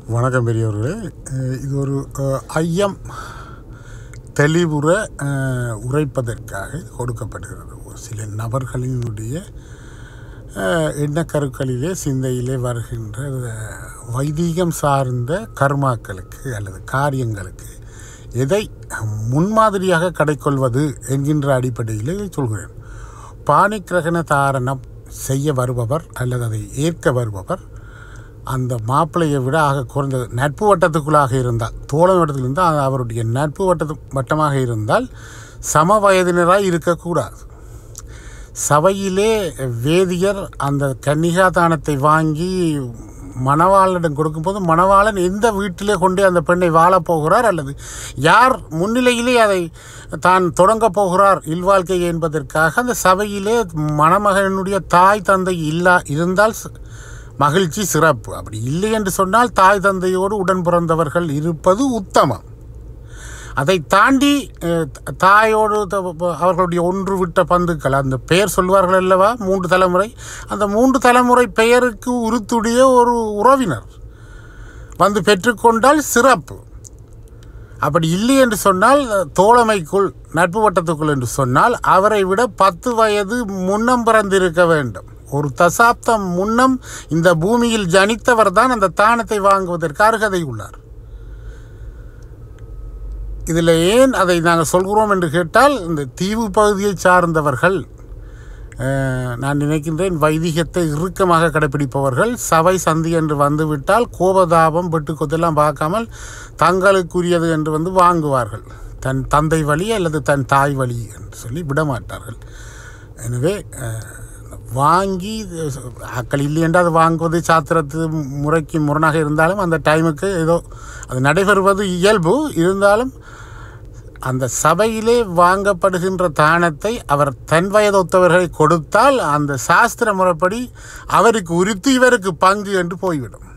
வணக்கம் பெரியவர்களே அஹ் இது ஒரு அஹ், ஐயம் தெளிவுற அஹ், உரைப்பதற்காக இது கொடுக்கப்படுகிறது ஒரு சில நபர்களினுடைய அஹ், எண்ணக்கருக்களிலே சிந்தையிலே வருகின்ற அஹ், வைதீகம் சார்ந்த கர்மாக்களுக்கு அல்லது காரியங்களுக்கு எதை முன்மாதிரியாக கடைக்கொள்வது என்கின்ற அடிப்படையில் இதை சொல்கிறேன் பாணிக்கிரகண தாரணம் செய்ய வருபவர் அல்லது அதை ஏற்க வருபவர் அந்த மாப்பிள்ளையை விட ஆக குறைந்தது நட்பு வட்டத்துக்குள்ளாக இருந்தால் தோழன் வட்டத்தில் இருந்தால் அவருடைய நட்பு வட்டத்து வட்டமாக இருந்தால் சம வயதினராக இருக்கக்கூடாது சபையிலே வேதியர் அந்த கன்னிகா தானத்தை வாங்கி மணவாளனிடம் கொடுக்கும்போது மணவாளன் எந்த வீட்டிலே கொண்டு அந்த பெண்ணை வாழப் போகிறார் அல்லது யார் முன்னிலையிலே அதை தான் தொடங்கப் போகிறார் இல்வாழ்க்கை என்பதற்காக அந்த சபையிலே மணமகனுடைய தாய் தந்தை இல்லா இருந்தால் ச- மகிழ்ச்சி சிறப்பு அப்படி இல்லை என்று சொன்னால் தாய் தந்தையோடு உடன் பிறந்தவர்கள் இருப்பது உத்தமம் அதை தாண்டி அஹ், த- தாயோடு த- ப- அவர்களுடைய ஒன்று விட்ட பந்துக்கள் அந்த பெயர் சொல்வார்கள் அல்லவா மூன்று தலைமுறை அந்த மூன்று தலைமுறை பெயருக்கு உருத்துடைய ஒரு உறவினர் வந்து பெற்றுக்கொண்டால் சிறப்பு அப்படி இல்லை என்று சொன்னால் தோழமைக்குள் நட்பு வட்டத்துக்குள் என்று சொன்னால் அவரை விட பத்து வயது முன்னம் பிறந்திருக்க வேண்டும் ஒரு தசாப்தம் முன்னம் இந்த பூமியில் ஜனித்தவர் தான் அந்த தானத்தை வாங்குவதற்கு அருகதை உள்ளார் இதில் ஏன் அதை நாங்கள் சொல்கிறோம் என்று கேட்டால் இந்த தீவு பகுதியை சார்ந்தவர்கள் அஹ், நான் நினைக்கின்றேன் வைதிகத்தை இறுக்கமாக கடைப்பிடிப்பவர்கள் சபை சந்தி என்று வந்துவிட்டால் கோபதாபம் வெட்டுக்கொத்தெல்லாம் பார்க்காமல் தங்களுக்குரியது என்று வந்து வாங்குவார்கள் தன் தந்தை வழி அல்லது தன் தாய் வழி என்று சொல்லி விடமாட்டார்கள் எனவே அஹ், வாங்கி ஆக்கள் இல்லை என்று அது வாங்குவது சாத்திரத்து முறைக்கு முரணாக இருந்தாலும் அந்த டைமுக்கு ஏதோ அது நடைபெறுவது இயல்பு இருந்தாலும் அந்த சபையிலே வாங்கப்படுகின்ற தானத்தை அவர் தன் வயதொத்தவர்களை கொடுத்தால் அந்த சாஸ்திர முறைப்படி அவருக்கு உரித்து இவருக்கு பங்கு என்று போய்விடும்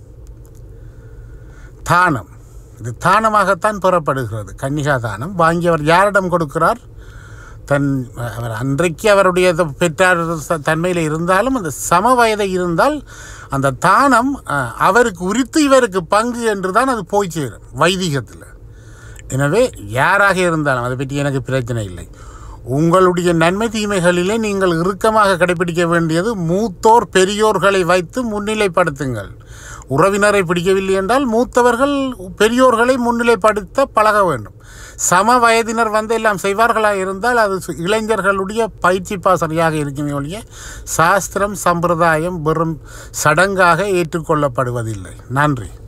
தானம் இது தானமாகத்தான் பெறப்படுகிறது கன்னிகா தானம் வாங்கியவர் யாரிடம் கொடுக்கிறார் தன் அவர் அன்றைக்கு அவருடைய த- பெற்றார் ச- தன்மையில் இருந்தாலும் அந்த சம வயதை இருந்தால் அந்த தானம் அஹ், அவருக்கு உரித்து இவருக்கு பங்கு என்று தான் அது போய் சேரும் வைதிகத்தில் எனவே யாராக இருந்தாலும் அதை பற்றி எனக்கு பிரச்சனை இல்லை உங்களுடைய நன்மை தீமைகளிலே நீங்கள் இறுக்கமாக கடைபிடிக்க வேண்டியது மூத்தோர் பெரியோர்களை வைத்து முன்னிலைப்படுத்துங்கள் உறவினரை பிடிக்கவில்லை என்றால் மூத்தவர்கள் பெரியோர்களை முன்னிலைப்படுத்த பழக வேண்டும் சம வயதினர் வந்து எல்லாம் செய்வார்களாக இருந்தால் அது சு- இளைஞர்களுடைய பயிற்சி பாசறையாக இருக்குமே ஒழிய சாஸ்திரம் சம்பிரதாயம் வெறும் சடங்காக ஏற்றுக்கொள்ளப்படுவதில்லை நன்றி